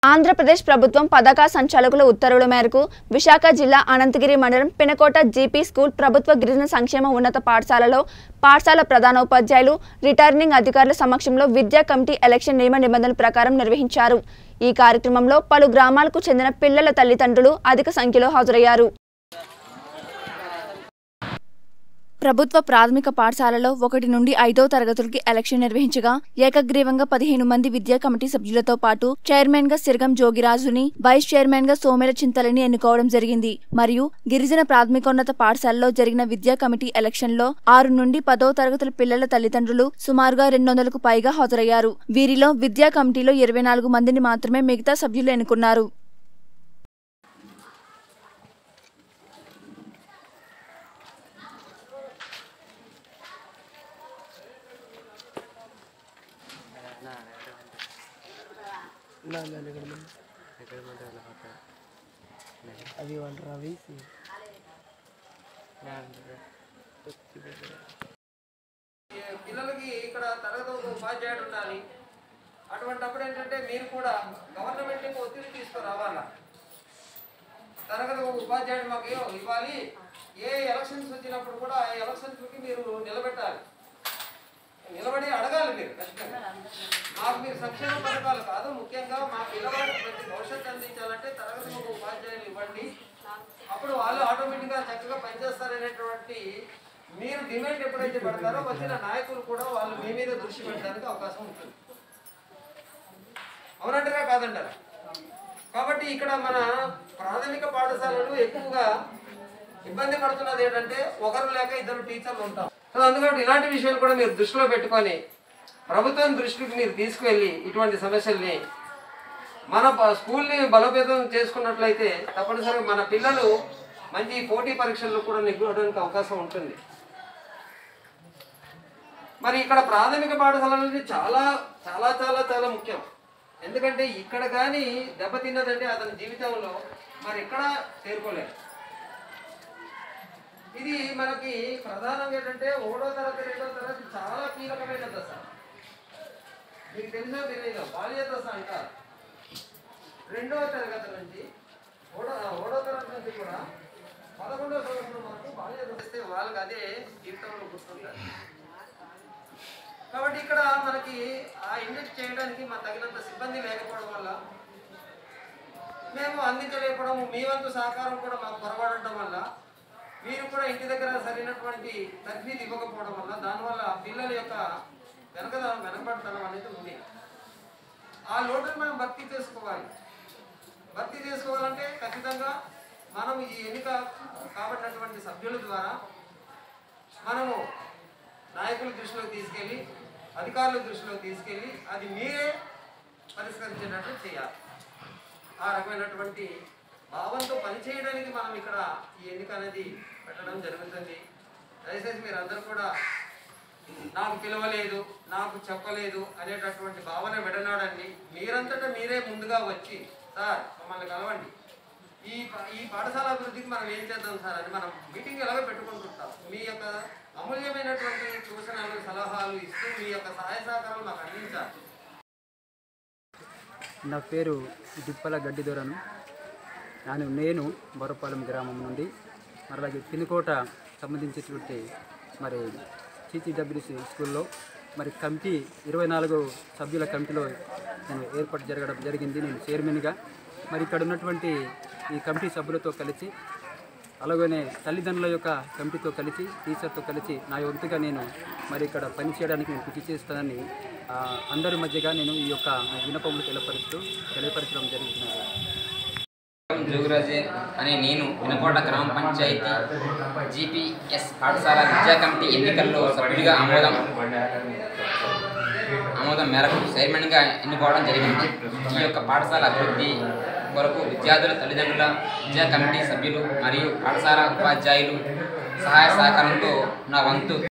ఆంధ్రప్రదేశ్ ప్రభుత్వం పథక సంచాలకుల ఉత్తర్వుల మేరకు విశాఖ జిల్లా అనంతగిరి మండలం పినకోట జీపీ స్కూల్ ప్రభుత్వ గిరిజన సంక్షేమ ఉన్నత పాఠశాలలో పాఠశాల ప్రధానోపాధ్యాయులు రిటర్నింగ్ అధికారుల సమక్షంలో విద్యా కమిటీ ఎలక్షన్ నియమ నిబంధనల ప్రకారం నిర్వహించారు ఈ కార్యక్రమంలో పలు గ్రామాలకు చెందిన పిల్లల తల్లిదండ్రులు అధిక సంఖ్యలో హాజరయ్యారు ప్రభుత్వ ప్రాథమిక పాఠశాలలో ఒకటి నుండి ఐదో తరగతులకి ఎలక్షన్ నిర్వహించగా ఏకగ్రీవంగా పదిహేను మంది విద్యా కమిటీ సభ్యులతో పాటు చైర్మన్ గా సిరగం జోగిరాజుని వైస్ చైర్మన్ గా సోమేల చింతలని ఎన్నుకోవడం జరిగింది మరియు గిరిజన ప్రాథమికోన్నత పాఠశాలలో జరిగిన విద్యా కమిటీ ఎలక్షన్ లో ఆరు నుండి పదో తరగతుల పిల్లల తల్లిదండ్రులు సుమారుగా రెండు వందలకు పైగా హాజరయ్యారు వీరిలో విద్యా కమిటీలో ఇరవై నాలుగు మందిని మాత్రమే మిగతా సభ్యులు ఎన్నుకున్నారు అది వాళ్ళు రవేసి పిల్లలకి ఇక్కడ తరగతి ఒక ఉపాధ్యాయుడు ఉండాలి అటువంటప్పుడు ఏంటంటే మీరు కూడా గవర్నమెంట్ యొక్క ఒత్తిడి తీసుకురావాలా తరగతి ఒక ఉపాధ్యాయుడు మాకు ఏమో ఇవ్వాలి ఏ ఎలక్షన్స్ వచ్చినప్పుడు కూడా ఆ ఎలక్షన్స్కి మీరు నిలబెట్టాలి నిలబడి అడగాలి మీరు ఖచ్చితంగా మాకు మీరు సంక్షేమ పథకాలు కాదు ముఖ్యంగా మా పిల్లవాడికి ప్రతి భవిష్యత్తు అందించాలంటే తరగతి ఒక ఉపాధ్యాయులు ఇవ్వండి అప్పుడు వాళ్ళు ఆటోమేటిక్గా చక్కగా పనిచేస్తారనేటువంటి మీరు డిమాండ్ ఎప్పుడైతే పెడతారో వచ్చిన నాయకులు కూడా వాళ్ళు మీ మీద దృష్టి పెట్టడానికి అవకాశం ఉంటుంది అవునంటారా కాదంటారా కాబట్టి ఇక్కడ మన ప్రాథమిక పాఠశాలలు ఎక్కువగా ఇబ్బంది పడుతున్నది ఏంటంటే ఒకరు లేక ఇద్దరు టీచర్లు ఉంటారు సో అందుకని ఇలాంటి విషయాలు కూడా మీరు దృష్టిలో పెట్టుకొని ప్రభుత్వం దృష్టికి మీరు తీసుకువెళ్ళి ఇటువంటి సమస్యల్ని మన ప- స్కూల్ని బలోపేతం చేసుకున్నట్లయితే తప్పనిసరిగా మన పిల్లలు మంచి పోటీ పరీక్షల్లో కూడా నెగ్గుకోవడానికి అవకాశం ఉంటుంది మరి ఇక్కడ ప్రాథమిక పాఠశాల అనేది చాలా చాలా చాలా చాలా ముఖ్యం ఎందుకంటే ఇక్కడ కానీ దెబ్బతిన్నదంటే అతని జీవితంలో మరి ఎక్కడ చేరుకోలేదు ఇది మనకి ప్రధానంగా ఏంటంటే ఒకటో తరగతి రెండో తరగతి చాలా కీలకమైన దశ మీకు తెలుసో తెలియదు బాల్య దశ అంటారు రెండవ తరగతి నుంచి ఓడో ఓడో తరగతి నుంచి కూడా పదకొండవ సంవత్సరం వరకు బాల్య దశ వస్తే వాళ్ళకి అదే జీవితంలో గుర్తుంటారు కాబట్టి ఇక్కడ మనకి ఆ ఇండెక్స్ చేయడానికి మన తగినంత సిబ్బంది లేకపోవడం వల్ల మేము అందించలేకపోవడం మీ వంతు సహకారం కూడా మాకు పొరబడటం వల్ల మీరు కూడా ఇంటి దగ్గర సరైనటువంటి తర్ఫీదు ఇవ్వకపోవడం వల్ల దానివల్ల పిల్లల యొక్క వెనక వెనకబడతనం అనేది ఉంది ఆ లోటును మనం భర్తీ చేసుకోవాలి భర్తీ చేసుకోవాలంటే ఖచ్చితంగా మనం ఈ ఎన్నిక కాబట్టినటువంటి సభ్యుల ద్వారా మనము నాయకుల దృష్టిలోకి తీసుకెళ్ళి అధికారుల దృష్టిలోకి తీసుకెళ్ళి అది మీరే పరిష్కరించేటట్టు చేయాలి ఆ రకమైనటువంటి భావంతో పనిచేయడానికి మనం ఇక్కడ ఈ ఎన్నిక అనేది పెట్టడం జరుగుతుంది దయచేసి మీరు అందరూ కూడా నాకు పిలవలేదు నాకు చెప్పలేదు అనేటటువంటి భావన విడనాడండి మీరంతటా మీరే ముందుగా వచ్చి సార్ మమ్మల్ని కలవండి ఈ ప- ఈ పాఠశాల అభివృద్ధికి మనం ఏం చేద్దాం సార్ అని మనం మీటింగ్ ఎలాగో పెట్టుకుంటుంటాం మీ యొక్క అమూల్యమైనటువంటి సూచనలు సలహాలు ఇస్తూ మీ యొక్క సహాయ సహకారాలు మాకు అందించాలి నా పేరు దిప్పల గడ్డిదొరను నేను నేను బొరపాలెం గ్రామం నుండి మరి అలాగే పినుకోట సంబంధించినటువంటి మరి సిసిడబ్ల్యూసి స్కూల్లో మరి కమిటీ ఇరవై నాలుగు సభ్యుల కమిటీలో నేను ఏర్పాటు జరగడం జరిగింది నేను చైర్మన్గా మరి ఇక్కడ ఉన్నటువంటి ఈ కమిటీ సభ్యులతో కలిసి అలాగనే తల్లిదండ్రుల యొక్క కమిటీతో కలిసి టీచర్తో కలిసి నా వంతుగా నేను మరి ఇక్కడ పనిచేయడానికి నేను కృషి చేస్తానని ఆ, అందరి మధ్యగా నేను ఈ యొక్క వినపములు తెలియపరుస్తూ తెలియపరచడం జరుగుతున్నది జోగిరాజే అనే నేను వినకోట గ్రామ పంచాయతీ జీపీఎస్ పాఠశాల విద్యా కమిటీ ఎన్నికల్లో సభ్యుడిగా ఆమోదం ఆమోదం మేరకు చైర్మన్గా ఎన్నుకోవడం జరిగింది ఈ యొక్క పాఠశాల అభివృద్ధి కొరకు విద్యార్థుల తల్లిదండ్రుల విద్యా కమిటీ సభ్యులు మరియు పాఠశాల ఉపాధ్యాయులు సహాయ సహకారంతో నా వంతు